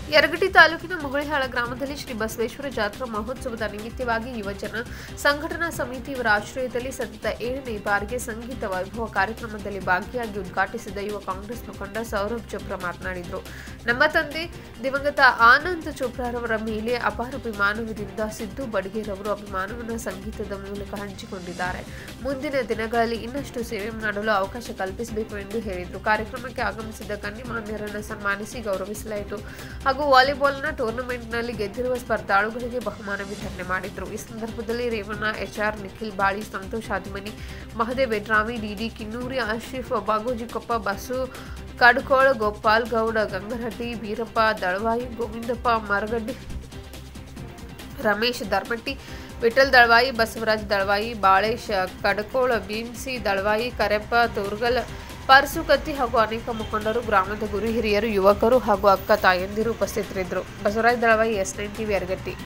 ಯರಗಟ್ಟಿ ತಾಲೂಕಿನ ಮುಗುಳಿಹಾಳ ಗ್ರಾಮದಲ್ಲಿ ಶ್ರೀ ಬಸವೇಶ್ವರ ಜಾತ್ರಾ ಮಹೋತ್ಸವದ ನಿಮಿತ್ತವಾಗಿ ಯುವಜನ ಸಂಘಟನಾ ಸಮಿತಿ ಇವರ ಆಶ್ರಯದಲ್ಲಿ ಸತತ ಏಳನೇ ಬಾರಿಗೆ ಸಂಗೀತ ವೈಭವ ಕಾರ್ಯಕ್ರಮದಲ್ಲಿ ಭಾಗಿಯಾಗಿ ಉದ್ಘಾಟಿಸಿದ ಯುವ ಕಾಂಗ್ರೆಸ್ ಮುಖಂಡ ಸೌರಭ್ ಚೋಪ್ರಾ ಮಾತನಾಡಿದರು ನಮ್ಮ ತಂದೆ ದಿವಂಗತ ಆನಂದ್ ಚೋಪ್ರಾರವರ ಮೇಲೆ ಅಪಾರ ಅಭಿಮಾನವಿದ್ದ ಸಿದ್ದು ಬಡ್ಗೇರವರು ಅಭಿಮಾನವನ್ನು ಸಂಗೀತದ ಮೂಲಕ ಹಂಚಿಕೊಂಡಿದ್ದಾರೆ ಮುಂದಿನ ದಿನಗಳಲ್ಲಿ ಇನ್ನಷ್ಟು ಸೇವೆ ಮಾಡಲು ಅವಕಾಶ ಕಲ್ಪಿಸಬೇಕು ಎಂದು ಹೇಳಿದರು ಕಾರ್ಯಕ್ರಮಕ್ಕೆ ಆಗಮಿಸಿದ ಗಣ್ಯಮಾನ್ಯರನ್ನು ಸನ್ಮಾನಿಸಿ ಗೌರವಿಸಲಾಯಿತು ಹಾಗೂ ವಾಲಿಬಾಲ್ನ ಟೂರ್ನಮೆಂಟ್ನಲ್ಲಿ ಗೆದ್ದಿರುವ ಸ್ಪರ್ಧಾಳುಗಳಿಗೆ ಬಹುಮಾನ ವಿತರಣೆ ಮಾಡಿದರು ಈ ಸಂದರ್ಭದಲ್ಲಿ ರೇವಣ್ಣ ಎಚ್ಆರ್ ನಿಖಿಲ್ ಬಾಳಿ ಸಂತೋಷ್ ಆದಿಮನಿ ಮಹದೇವ್ ಎಡ್ರಾಮಿ ಡಿಡಿ ಕಿನ್ನೂರಿ ಆಶಿಫ್ ಬಾಗೋಜಿಕೊಪ್ಪ ಬಸು ಕಡ್ಕೋಳ ಗೋಪಾಲ್ ಗೌಡ ಗಂಗರಹಟ್ಟಿ ಬೀರಪ್ಪ ದಳವಾಯಿ ಗೋವಿಂದಪ್ಪ ಮರಗಡ್ಡಿ ರಮೇಶ್ ಧರ್ಮಟ್ಟಿ ವಿಠಲ್ ದಳವಾಯಿ ಬಸವರಾಜ್ ದಳವಾಯಿ ಬಾಳೇಶ್ ಕಡಕೋಳ ಭೀಮ್ಸಿ ದಳವಾಯಿ ಕರೆಪ್ಪ ತೋರ್ಗಲ್ ಪರ್ಸುಕತ್ತಿ ಹಾಗೂ ಅನೇಕ ಮುಖಂಡರು ಗ್ರಾಮದ ಗುರು ಹಿರಿಯರು ಯುವಕರು ಹಾಗೂ ಅಕ್ಕ ತಾಯಂದಿರು ಉಪಸ್ಥಿತರಿದ್ದರು Basavaraj Dalavayi S nine TV ಅರಗಟ್ಟಿ